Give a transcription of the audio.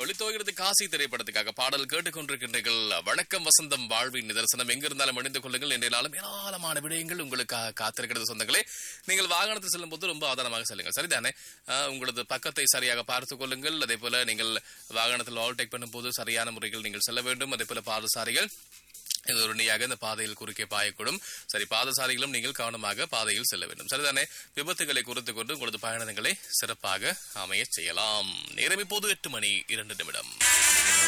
ஒளித்தோகிறது காசி திரைப்படத்துக்காக பாடல் கேட்டுக்கொண்டிருக்கின்றீர்கள் வணக்கம் வசந்தம் வாழ்வின் நிதர்சனம் எங்கிருந்தாலும் அணிந்து கொள்ளுங்கள் என்றாலும் ஏராளமான விடயங்கள் உங்களுக்காக காத்திருக்கிறது சொந்தங்களே நீங்கள் வாகனத்தில் செல்லும் போது ரொம்ப அவதானமாக செல்லுங்கள் சரிதானே ஆஹ், உங்களது பக்கத்தை சரியாக பார்த்துக் கொள்ளுங்கள் அதே போல நீங்கள் வாகனத்தில் ஓவர்டேக் பண்ணும்போது சரியான முறையில் நீங்கள் செல்ல வேண்டும் அதே போல பாதசாரிகள் இது உடனடியாக இந்த பாதையில் குறுக்கே பாயக்கூடும் சரி பாதசாரிகளும் நீங்கள் கவனமாக பாதையில் செல்ல வேண்டும் சரிதானே விபத்துகளை குறித்துக் கொண்டு உங்களது பயணங்களை சிறப்பாக அமையச் செய்யலாம் நேரம் இப்போது எட்டு மணி இரண்டு நிமிடம்